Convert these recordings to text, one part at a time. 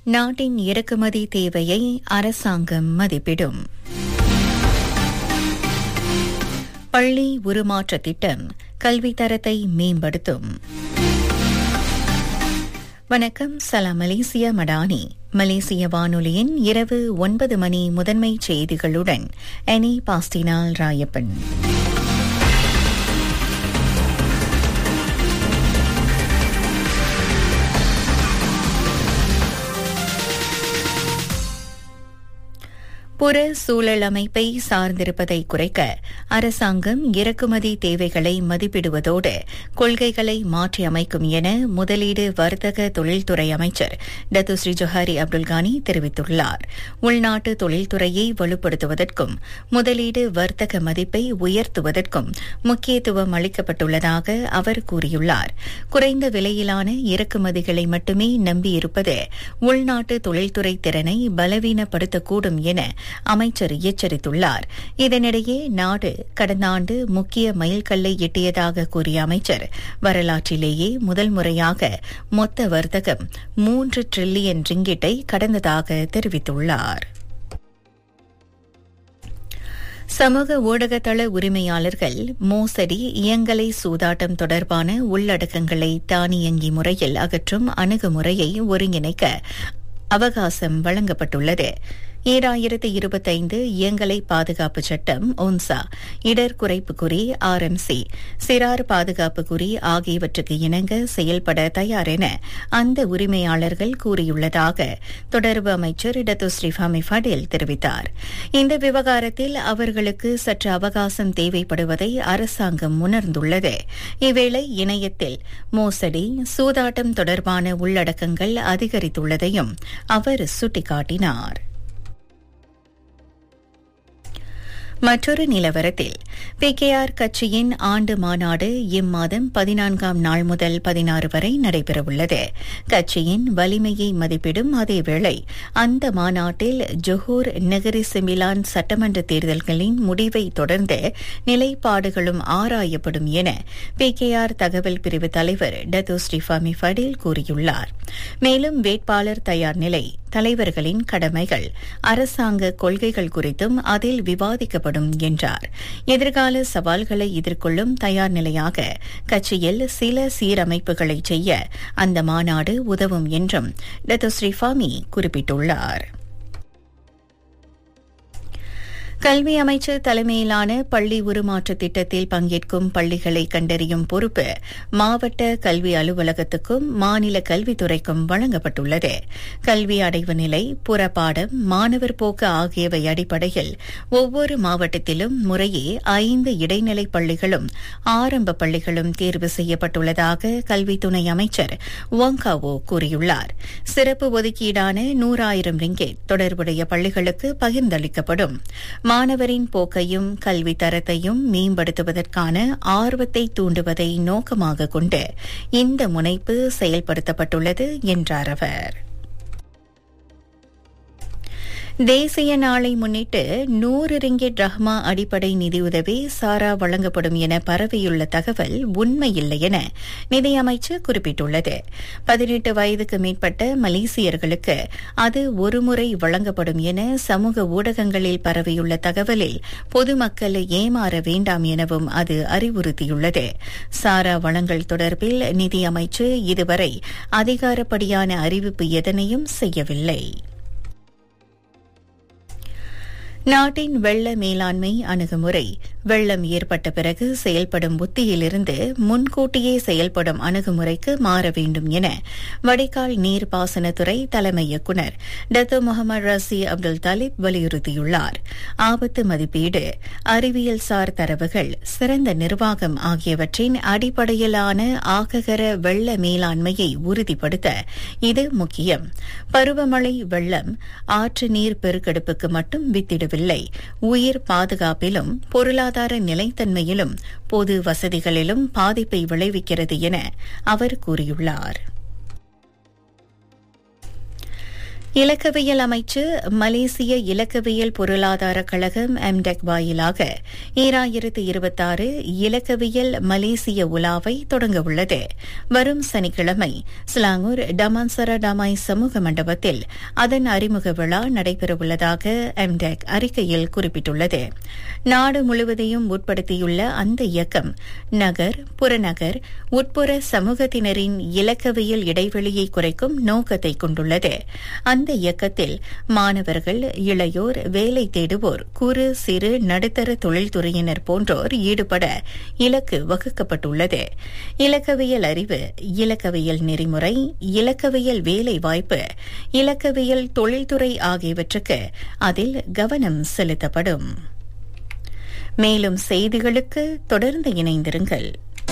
நாட்டின் இறக்குமதி தேவையை அரசாங்கம் மதிப்பிடும் பள்ளி உருமாற்ற திட்டம் கல்வி தரத்தை மேம்படுத்தும் வணக்கம் சலாம் மலேசியா மடானி மலேசிய வானொலியின் இரவு ஒன்பது மணி முதன்மை செய்திகளுடன் எனி பாஸ்டினால் ராயப்பன் புற சூழல் அமைப்பை சார்ந்திருப்பதை குறைக்க அரசாங்கம் இறக்குமதி தேவைகளை மதிப்பிடுவதோடு கொள்கைகளை மாற்றியமைக்கும் என முதலீடு வர்த்தக தொழில்துறை அமைச்சர் டத்து ஸ்ரீ ஜொஹாரி அப்துல்கானி தெரிவித்துள்ளார் உள்நாட்டு தொழில்துறையை வலுப்படுத்துவதற்கும் முதலீடு வர்த்தக மதிப்பை உயர்த்துவதற்கும் முக்கியத்துவம் அளிக்கப்பட்டுள்ளதாக அவர் கூறியுள்ளார் குறைந்த விலையிலான இறக்குமதிகளை மட்டுமே நம்பியிருப்பது உள்நாட்டு தொழில்துறை திறனை பலவீனப்படுத்தக்கூடும் என அமைச்சர் எச்சரித்துள்ளார் இதனிடையே நாடு கடந்த ஆண்டு முக்கிய மைல்கல்லை எட்டியதாக கூறிய அமைச்சர் வரலாற்றிலேயே முதல் முறையாக மொத்த வர்த்தகம் மூன்று டிரில்லியன் ரிங்கிட்டை கடந்ததாக தெரிவித்துள்ளார் சமூக ஊடகத்தள உரிமையாளர்கள் மோசடி இயங்கலை சூதாட்டம் தொடர்பான உள்ளடக்கங்களை தானியங்கி முறையில் அகற்றும் அணுகுமுறையை ஒருங்கிணைக்க அவகாசம் வழங்கப்பட்டுள்ளது ஈராயிரத்து இருபத்தைந்து இயங்கலை பாதுகாப்பு சட்டம் ஒன்சா இடர் குறைப்பு குறி ஆர்எம்சி சிறார் பாதுகாப்பு குறி ஆகியவற்றுக்கு இணங்க செயல்பட தயார் என அந்த உரிமையாளர்கள் கூறியுள்ளதாக தொடர்பு அமைச்சர் இடத்து ஸ்ரீஃபாமி ஃபடேல் தெரிவித்தார் இந்த விவகாரத்தில் அவர்களுக்கு சற்று அவகாசம் தேவைப்படுவதை அரசாங்கம் உணர்ந்துள்ளது இவ்வேளை இணையத்தில் மோசடி சூதாட்டம் தொடர்பான உள்ளடக்கங்கள் அதிகரித்துள்ளதையும் அவர் சுட்டிக்காட்டினார் மற்றொரு நிலவரத்தில் பிகேஆர் கட்சியின் ஆண்டு மாநாடு இம்மாதம் பதினான்காம் நாள் முதல் பதினாறு வரை நடைபெறவுள்ளது கட்சியின் வலிமையை மதிப்பிடும் அதேவேளை அந்த மாநாட்டில் ஜொஹூர் நெகரி சிமிலான் சட்டமன்ற தேர்தல்களின் முடிவை தொடர்ந்து நிலைப்பாடுகளும் ஆராயப்படும் என பிகேஆர் தகவல் பிரிவு தலைவர் டத்து ஸ்ரீஃபாமி ஃபடேல் கூறியுள்ளார் மேலும் வேட்பாளர் தயார் நிலை தலைவர்களின் கடமைகள் அரசாங்க கொள்கைகள் குறித்தும் அதில் விவாதிக்கப்படும் என்றார் எதிர்கால சவால்களை எதிர்கொள்ளும் தயார் நிலையாக கட்சியில் சில சீரமைப்புகளை செய்ய அந்த மாநாடு உதவும் என்றும் டத்து ஸ்ரீஃபாமி குறிப்பிட்டுள்ளார் கல்வி அமைச்சர் தலைமையிலான பள்ளி உருமாற்ற திட்டத்தில் பங்கேற்கும் பள்ளிகளை கண்டறியும் பொறுப்பு மாவட்ட கல்வி அலுவலகத்துக்கும் மாநில கல்வித்துறைக்கும் வழங்கப்பட்டுள்ளது கல்வி அடைவு நிலை புறப்பாடம் மாணவர் போக்கு ஆகியவை அடிப்படையில் ஒவ்வொரு மாவட்டத்திலும் முறையே ஐந்து இடைநிலை பள்ளிகளும் ஆரம்ப பள்ளிகளும் தேர்வு செய்யப்பட்டுள்ளதாக கல்வி துணை அமைச்சர் ஒங்காவோ கூறியுள்ளார் சிறப்பு ஒதுக்கீடான நூறாயிரம் ரிங்கெட் தொடர்புடைய பள்ளிகளுக்கு பகிர்ந்தளிக்கப்படும் மாணவரின் போக்கையும் கல்வி தரத்தையும் மேம்படுத்துவதற்கான ஆர்வத்தை தூண்டுவதை நோக்கமாக கொண்டு இந்த முனைப்பு செயல்படுத்தப்பட்டுள்ளது என்றார் அவர் தேசிய நாளை முன்னிட்டு நூறு ரிங்கெட் ரஹ்மா அடிப்படை நிதியுதவி சாரா வழங்கப்படும் என பரவியுள்ள தகவல் உண்மையில்லை என நிதியமைச்சர் குறிப்பிட்டுள்ளது பதினெட்டு வயதுக்கு மேற்பட்ட மலேசியர்களுக்கு அது ஒருமுறை வழங்கப்படும் என சமூக ஊடகங்களில் பரவியுள்ள தகவலில் பொதுமக்களை ஏமாற வேண்டாம் எனவும் அது அறிவுறுத்தியுள்ளது சாரா வழங்கல் தொடர்பில் நிதியமைச்சு இதுவரை அதிகாரப்படியான அறிவிப்பு எதனையும் செய்யவில்லை நாட்டின் வெள்ள மேலாண்மை அணுகுமுறை வெள்ளம் ஏற்பட்ட பிறகு செயல்படும் உத்தியிலிருந்து முன்கூட்டியே செயல்படும் அணுகுமுறைக்கு மாற வேண்டும் என வடிகால் நீர்ப்பாசனத்துறை தலைமை இயக்குநர் டத்தோ முகமது ரசி அப்துல் தாலிப் வலியுறுத்தியுள்ளார் ஆபத்து மதிப்பீடு அறிவியல் சார் தரவுகள் சிறந்த நிர்வாகம் ஆகியவற்றின் அடிப்படையிலான ஆககர வெள்ள மேலாண்மையை உறுதிப்படுத்த இது முக்கியம் பருவமழை வெள்ளம் ஆற்று நீர் பெருக்கெடுப்புக்கு மட்டும் வித்திடவில்லை உயிர் பாதுகாப்பிலும் பொருளாதார நிலைத்தன்மையிலும் பொது வசதிகளிலும் பாதிப்பை விளைவிக்கிறது என அவர் கூறியுள்ளார் இலக்கவியல் அமைச்சு மலேசிய இலக்கவியல் பொருளாதார கழகம் எம்டெக் வாயிலாக ஈராயிரத்து இருபத்தாறு இலக்கவியல் மலேசிய உலாவை தொடங்க உள்ளது வரும் சனிக்கிழமை ஸ்லாங்கூர் டமான்சர டமாய் சமூக மண்டபத்தில் அதன் அறிமுக விழா நடைபெறவுள்ளதாக எம்டெக் அறிக்கையில் குறிப்பிட்டுள்ளது நாடு முழுவதையும் உட்படுத்தியுள்ள அந்த இயக்கம் நகர் புறநகர் உட்புற சமூகத்தினரின் இலக்கவியல் இடைவெளியை குறைக்கும் நோக்கத்தை கொண்டுள்ளது அந்த இயக்கத்தில் மாணவர்கள் இளையோர் வேலை தேடுவோர் குறு சிறு நடுத்தர தொழில்துறையினர் போன்றோர் ஈடுபட இலக்கு வகுக்கப்பட்டுள்ளது இலக்கவியல் அறிவு இலக்கவியல் நெறிமுறை இலக்கவியல் வேலை வாய்ப்பு இலக்கவியல் தொழில்துறை ஆகியவற்றுக்கு அதில் கவனம் செலுத்தப்படும் மேலும் செய்திகளுக்கு தொடர்ந்து இணைந்திருங்கள்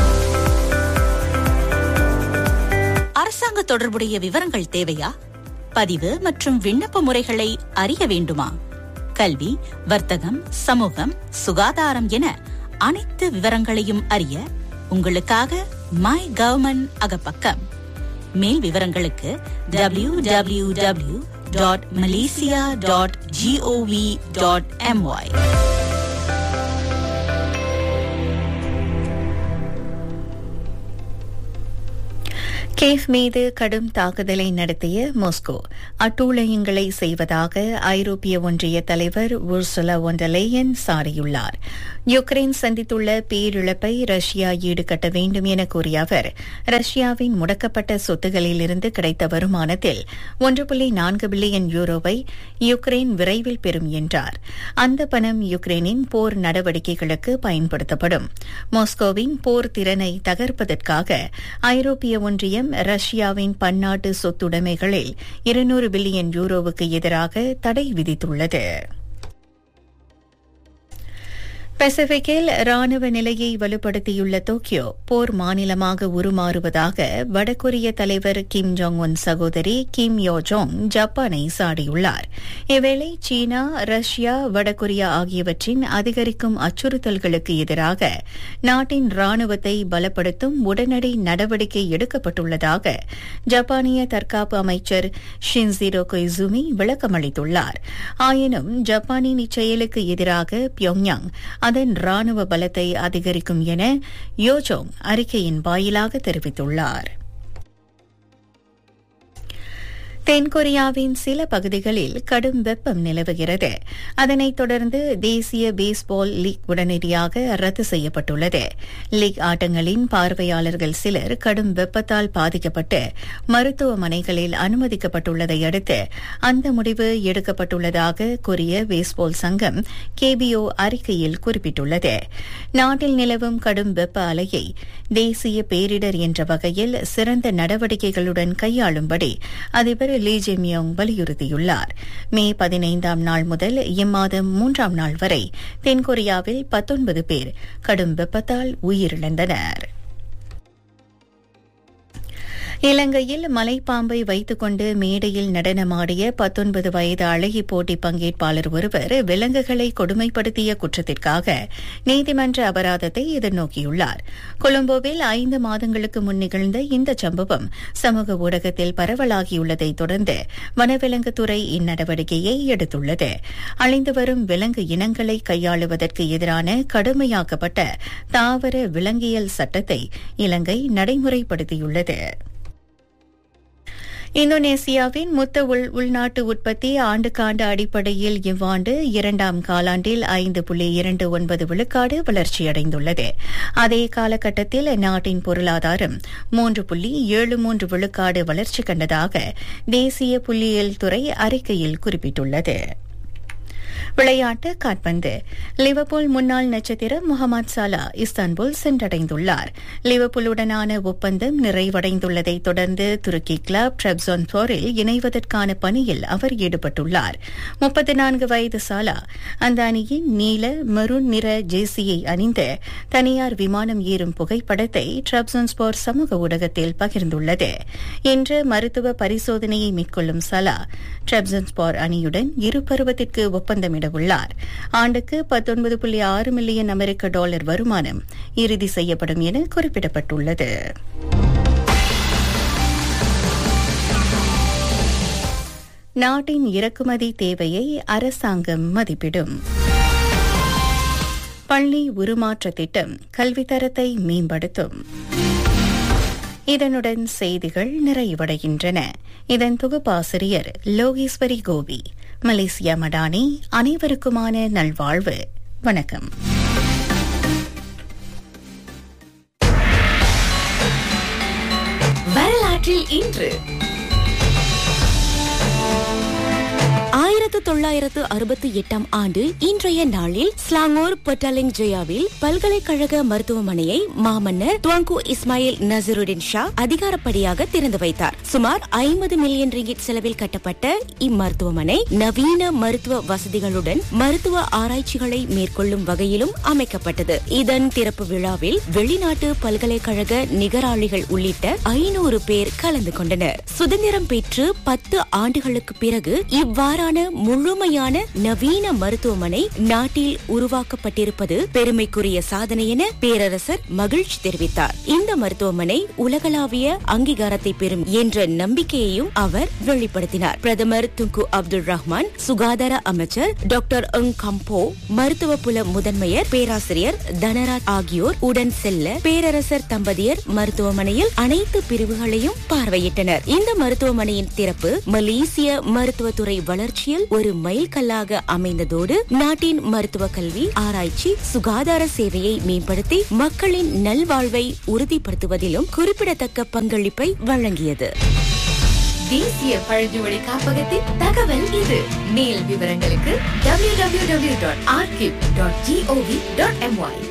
அரசாங்க தொடர்புடைய விவரங்கள் தேவையா பதிவு மற்றும் விண்ணப்ப முறைகளை அறிய வேண்டுமா கல்வி வர்த்தகம் சமூகம் சுகாதாரம் என அனைத்து விவரங்களையும் அறிய உங்களுக்காக மை கவர்மெண்ட் அகப்பக்கம் மேல் விவரங்களுக்கு W W W dot Malaysia dot gov dot my கேஃப் மீது கடும் தாக்குதலை நடத்திய மாஸ்கோ அட்டூழியங்களை செய்வதாக ஐரோப்பிய ஒன்றிய தலைவர் உர்சுலா ஒண்டலேயன் சாடியுள்ளார் யுக்ரைன் சந்தித்துள்ள பேரிழப்பை ரஷ்யா ஈடுகட்ட வேண்டும் என கூறிய அவர் ரஷ்யாவின் முடக்கப்பட்ட சொத்துகளிலிருந்து கிடைத்த வருமானத்தில் ஒன்று புள்ளி நான்கு பில்லியன் யூரோவை யுக்ரைன் விரைவில் பெறும் என்றார் அந்த பணம் யுக்ரைனின் போர் நடவடிக்கைகளுக்கு பயன்படுத்தப்படும் மாஸ்கோவின் போர் திறனை தகர்ப்பதற்காக ஐரோப்பிய ஒன்றியம் ரஷ்யாவின் பன்னாட்டு சொத்துடைமைகளில் இருநூறு பில்லியன் யூரோவுக்கு எதிராக தடை விதித்துள்ளது பசிபிக்கில் ராணுவ நிலையை வலுப்படுத்தியுள்ள டோக்கியோ போர் மாநிலமாக உருமாறுவதாக வடகொரிய தலைவர் கிம் ஜோங் உன் சகோதரி கிம் யோ ஜோங் ஜப்பானை சாடியுள்ளார் இவ்வேளை சீனா ரஷ்யா வடகொரியா ஆகியவற்றின் அதிகரிக்கும் அச்சுறுத்தல்களுக்கு எதிராக நாட்டின் ராணுவத்தை பலப்படுத்தும் உடனடி நடவடிக்கை எடுக்கப்பட்டுள்ளதாக ஜப்பானிய தற்காப்பு அமைச்சர் ஷின்சிரோ கொய்சுமி விளக்கமளித்துள்ளார் ஆயினும் ஜப்பானின் இச்செயலுக்கு எதிராக பியோங்யாங் அதன் ராணுவ பலத்தை அதிகரிக்கும் என யோஜோங் அறிக்கையின் வாயிலாக தெரிவித்துள்ளார் தென்கொரியாவின் சில பகுதிகளில் கடும் வெப்பம் நிலவுகிறது அதனைத் தொடர்ந்து தேசிய பேஸ்பால் லீக் உடனடியாக ரத்து செய்யப்பட்டுள்ளது லீக் ஆட்டங்களின் பார்வையாளர்கள் சிலர் கடும் வெப்பத்தால் பாதிக்கப்பட்டு மருத்துவமனைகளில் அனுமதிக்கப்பட்டுள்ளதை அடுத்து அந்த முடிவு எடுக்கப்பட்டுள்ளதாக கொரிய பேஸ்பால் சங்கம் கேபிஓ அறிக்கையில் குறிப்பிட்டுள்ளது நாட்டில் நிலவும் கடும் வெப்ப அலையை தேசிய பேரிடர் என்ற வகையில் சிறந்த நடவடிக்கைகளுடன் கையாளும்படி அதிபர் லீ ஜெமியோங் வலியுறுத்தியுள்ளார் மே பதினைந்தாம் நாள் முதல் இம்மாதம் மூன்றாம் நாள் வரை தென்கொரியாவில் பத்தொன்பது பேர் கடும் வெப்பத்தால் உயிரிழந்தனர் இலங்கையில் மலைப்பாம்பை வைத்துக் கொண்டு மேடையில் நடனமாடிய பத்தொன்பது வயது அழகி போட்டி பங்கேற்பாளர் ஒருவர் விலங்குகளை கொடுமைப்படுத்திய குற்றத்திற்காக நீதிமன்ற அபராதத்தை எதிர்நோக்கியுள்ளார் கொழும்போவில் ஐந்து மாதங்களுக்கு முன் நிகழ்ந்த இந்த சம்பவம் சமூக ஊடகத்தில் பரவலாகியுள்ளதை தொடர்ந்து வனவிலங்குத்துறை இந்நடவடிக்கையை எடுத்துள்ளது அழிந்து வரும் விலங்கு இனங்களை கையாளுவதற்கு எதிரான கடுமையாக்கப்பட்ட தாவர விலங்கியல் சட்டத்தை இலங்கை நடைமுறைப்படுத்தியுள்ளது இந்தோனேசியாவின் மொத்த உள் உள்நாட்டு உற்பத்தி ஆண்டுக்காண்டு அடிப்படையில் இவ்வாண்டு இரண்டாம் காலாண்டில் ஐந்து புள்ளி இரண்டு ஒன்பது விழுக்காடு வளர்ச்சியடைந்துள்ளது அதே காலகட்டத்தில் நாட்டின் பொருளாதாரம் மூன்று புள்ளி ஏழு மூன்று விழுக்காடு வளர்ச்சி கண்டதாக தேசிய புள்ளியியல் துறை அறிக்கையில் குறிப்பிட்டுள்ளது விளையாட்டு காட்பந்து லிவர்பூல் முன்னாள் நட்சத்திரம் முகமது சாலா இஸ்தான்புல் சென்றடைந்துள்ளார் லிவர்பூலுடனான ஒப்பந்தம் நிறைவடைந்துள்ளதை தொடர்ந்து துருக்கி கிளப் ட்ரெப்சோன் போரில் இணைவதற்கான பணியில் அவர் ஈடுபட்டுள்ளார் முப்பத்தி நான்கு வயது சாலா அந்த அணியின் நீல மெரூன் நிற ஜேசியை அணிந்து தனியார் விமானம் ஏறும் புகைப்படத்தை ட்ரெப்சோன்ஸ்போர் சமூக ஊடகத்தில் பகிர்ந்துள்ளது இன்று மருத்துவ பரிசோதனையை மேற்கொள்ளும் சலா ட்ரெப்சன்ஸ்பார் அணியுடன் இரு பருவத்திற்கு ஒப்பந்தமிட உள்ளார் ஆண்டுக்கு பத்தொன்பது புள்ளி ஆறு மில்லியன் அமெரிக்க டாலர் வருமானம் இறுதி செய்யப்படும் என குறிப்பிடப்பட்டுள்ளது நாட்டின் இறக்குமதி தேவையை அரசாங்கம் மதிப்பிடும் பள்ளி உருமாற்ற திட்டம் கல்வித்தரத்தை மேம்படுத்தும் இதனுடன் செய்திகள் நிறைவடைகின்றன இதன் தொகுப்பாசிரியர் லோகேஸ்வரி கோபி மலேசியா மடானி அனைவருக்குமான நல்வாழ்வு வணக்கம் வரலாற்றில் இன்று ஆயிரத்து தொள்ளாயிரத்து அறுபத்தி எட்டாம் ஆண்டு இன்றைய நாளில் ஸ்லாங்கோர் பொட்டாலிங் ஜெயாவில் பல்கலைக்கழக மருத்துவமனையை மாமன்னர் துவாங்கு இஸ்மாயில் நசருடின் ஷா அதிகாரப்படியாக திறந்து வைத்தார் சுமார் ஐம்பது மில்லியன் ரிங்கிட் செலவில் கட்டப்பட்ட இம்மருத்துவமனை நவீன மருத்துவ வசதிகளுடன் மருத்துவ ஆராய்ச்சிகளை மேற்கொள்ளும் வகையிலும் அமைக்கப்பட்டது இதன் திறப்பு விழாவில் வெளிநாட்டு பல்கலைக்கழக நிகராளிகள் உள்ளிட்ட ஐநூறு பேர் கலந்து கொண்டனர் சுதந்திரம் பெற்று பத்து ஆண்டுகளுக்கு பிறகு இவ்வாறான முழுமையான நவீன மருத்துவமனை நாட்டில் உருவாக்கப்பட்டிருப்பது பெருமைக்குரிய சாதனை என பேரரசர் மகிழ்ச்சி தெரிவித்தார் இந்த மருத்துவமனை உலகளாவிய அங்கீகாரத்தை பெறும் என்ற நம்பிக்கையையும் அவர் வெளிப்படுத்தினார் பிரதமர் துங்கு அப்துல் ரஹ்மான் சுகாதார அமைச்சர் டாக்டர் அங் கம்போ மருத்துவ புல முதன்மையர் பேராசிரியர் தனராஜ் ஆகியோர் உடன் செல்ல பேரரசர் தம்பதியர் மருத்துவமனையில் அனைத்து பிரிவுகளையும் பார்வையிட்டனர் இந்த மருத்துவமனையின் திறப்பு மலேசிய மருத்துவத்துறை வளர்ச்சியில் ஒரு மைல்கல்லாக அமைந்ததோடு நாட்டின் மருத்துவ கல்வி ஆராய்ச்சி சுகாதார சேவையை மேம்படுத்தி மக்களின் நல்வாழ்வை உறுதிப்படுத்துவதிலும் குறிப்பிடத்தக்க பங்களிப்பை வழங்கியது தேசிய பழங்குடி காப்பகத்தின் தகவல் இது மேல் விவரங்களுக்கு www.archive.gov.my